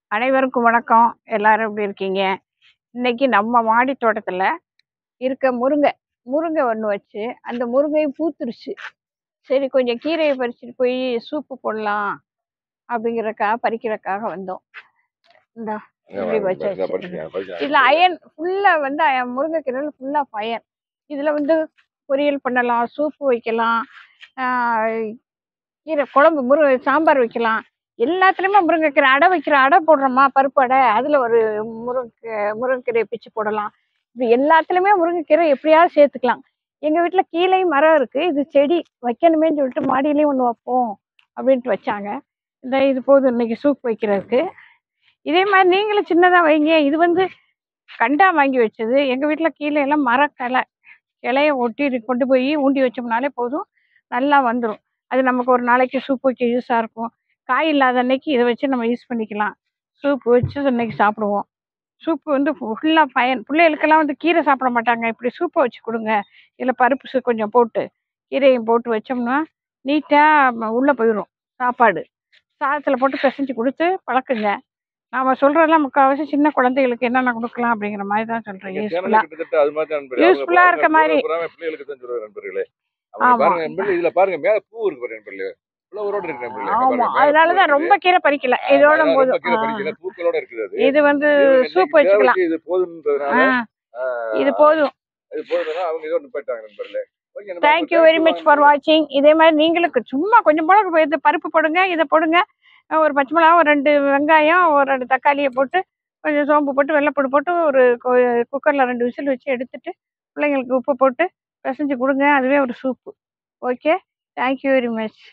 அனைவருக்கும் வணக்கம் எல்லாரும் எப்படி இருக்கீங்க இன்னைக்கு நம்ம மாடி தோட்டத்தில் இருக்க முருங்கை முருங்கை ஒன்று வச்சு அந்த முருங்கையும் பூத்துருச்சு சரி கொஞ்சம் கீரையை பறிச்சுட்டு போய் சூப்பு போடலாம் அப்படிங்கிறக்காக பறிக்கிறதுக்காக வந்தோம் இந்த இப்படி வச்சாச்சு இதில் அயன் ஃபுல்லாக வந்து அயன் முருங்கைக்கீரையில் ஃபுல்லாக அயன் இதில் வந்து பொரியல் பண்ணலாம் சூப்பு வைக்கலாம் ஆஹ் கீரை குழம்பு முருங்கை சாம்பார் வைக்கலாம் எல்லாத்துலேயுமே முருங்கைக்கீரை அடை வைக்கிற அடை போடுறோமா பருப்பு அடை அதில் ஒரு முருங்கை முருங்கைக்கீரையை பிச்சு போடலாம் இப்படி எல்லாத்துலேயுமே முருங்கைக்கீரை எப்படியாவது சேர்த்துக்கலாம் எங்கள் வீட்டில் கீழே மரம் இருக்குது இது செடி வைக்கணுமேன்னு சொல்லிட்டு மாடியிலையும் ஒன்று வைப்போம் அப்படின்ட்டு வச்சாங்க இந்த இது போதும் இன்னைக்கு சூப் வைக்கிறதுக்கு இதே மாதிரி நீங்களும் சின்னதாக வைங்க இது வந்து கண்டா வாங்கி வச்சது எங்கள் வீட்டில் கீழே எல்லாம் மரக்கிளை கிளைய ஒட்டி கொண்டு போய் ஊண்டி வச்சோம்னாலே போதும் நல்லா வந்துடும் அது நமக்கு ஒரு நாளைக்கு சூப் வைக்க யூஸாக இருக்கும் காய் இல்லாத அன்னைக்கு இதை வச்சு நம்ம யூஸ் பண்ணிக்கலாம் சூப் வச்சு இன்னைக்கு சாப்பிடுவோம் சூப்பு வந்து ஃபுல்லாக பயன் பிள்ளைகளுக்கெல்லாம் வந்து கீரை சாப்பிட மாட்டாங்க இப்படி சூப்பை வச்சு கொடுங்க இதில் பருப்பு சு கொஞ்சம் போட்டு கீரையும் போட்டு வச்சோம்னா நீட்டாக உள்ளே போயிடும் சாப்பாடு சாதத்தில் போட்டு பிசைஞ்சு கொடுத்து பழக்குங்க நாம் சொல்கிறதெல்லாம் முக்கால்வாசி சின்ன குழந்தைகளுக்கு என்னென்ன கொடுக்கலாம் அப்படிங்கிற மாதிரி தான் சொல்கிறேன் யூஸ்ஃபுல்லாக Useful ஆ இருக்க மாதிரி. பிள்ளைகளுக்கு தான் சொல்லுவாங்க நண்பர்களே ஆமா. அவங்க பாருங்க நண்பர்களே இதுல பாருங்க மேல பூ இருக்கு பாருங்க நண்பர்களே ஃப்ளவரோட இருக்கு நண்பர்களே அங்க ஆமாம் பாருங்க, மேல அதனால பூ தான் இருக்கு. ரொம்ப கீரை பறிக்கல ஆமா, இதோட அதனால போதும் ரொம்ப கீரை ஆ. பறிக்கல, பூக்களோட இருக்குது அது. இது வந்து இவங்க சூப் இன்னைக்கு வச்சுக்கலாம் தேவைக்கு இது போதுன்றதுனால ஆ இது போதும் இது போதும்னா அவங்க இதோ நிப்பாட்டாங்க நண்பர்களே ஓகே, நம்ம thank you thank very you much for வாங்க. வாட்சிங் இதே மாதிரி நீங்களுக்கு சும்மா கொஞ்சம் மிளகு இது பருப்பு போடுங்க இதை போடுங்க அஹ் ஒரு பச்சை மிளகா ஒரு ரெண்டு வெங்காயம் ஒரு ரெண்டு தக்காளியை போட்டு கொஞ்சம் சோம்பு போட்டு வெள்ளைப்பூடு போட்டு ஒரு குக்கரில் ரெண்டு விசில் வச்சு எடுத்துட்டு பிள்ளைங்களுக்கு உப்பு போட்டு பிசைஞ்சு கொடுங்க அதுவே ஒரு soup okay thank you very much